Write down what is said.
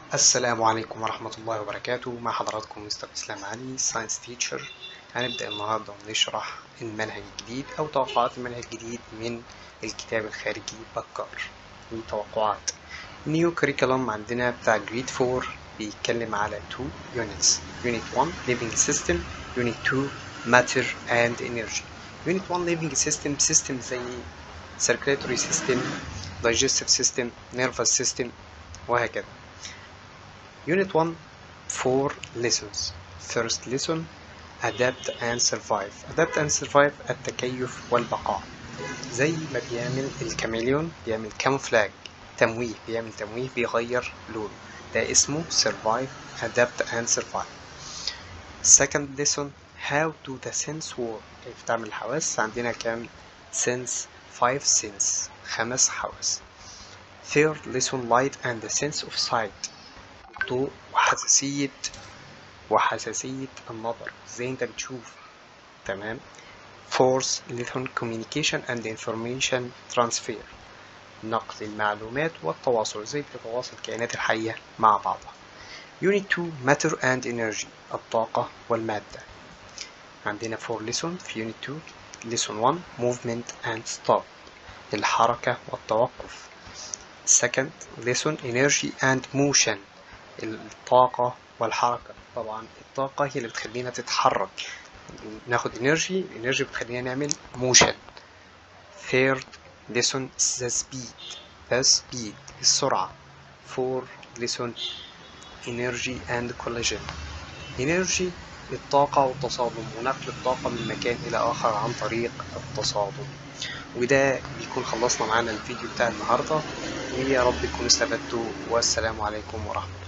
السلام عليكم ورحمة الله وبركاته مع حضراتكم مستر إسلام علي ساينس تيتشر هنبدأ النهاردة ونشرح المنهج الجديد أو توقعات المنهج الجديد من الكتاب الخارجي بكار التوقعات نيو كريكولوم عندنا بتاع جريد 4 بيتكلم على 2 units unit 1 living system unit 2 matter and energy unit 1 living system system زي circulatory system digestive system nervous system وهكذا Unit 1 4 lessons First lesson Adapt and survive Adapt and survive التكيف والبقاء زي ما بيعمل الكاميليون بيعمل كاموفلاج تمويه بيعمل تمويه بيغير لونه ده اسمه survive adapt and survive Second lesson how to the sense work كيف تعمل الحواس عندنا كام sense 5 sense خمس حواس Third lesson light and the sense of sight الضوء وحساسية وحساسية النظر ازاي انت بتشوف تمام Fourth lesson communication and information transfer نقل المعلومات والتواصل ازاي بتتواصل الكائنات الحية مع بعضها Unit 2 Matter and Energy الطاقة والمادة عندنا 4 lesson في Unit 2 Lesson 1 Movement and Stop الحركة والتوقف Second lesson Energy and Motion الطاقة والحركة طبعا الطاقة هي اللي بتخلينا تتحرك ناخد انرجي الانرجي بتخلينا نعمل موشن third lesson the speed the speed السرعة fourth lesson energy and collision energy الطاقة والتصادم ونقل الطاقة من مكان إلى آخر عن طريق التصادم وده بيكون خلصنا معانا الفيديو بتاع النهاردة ويا رب تكونوا استفدتوا والسلام عليكم ورحمة الله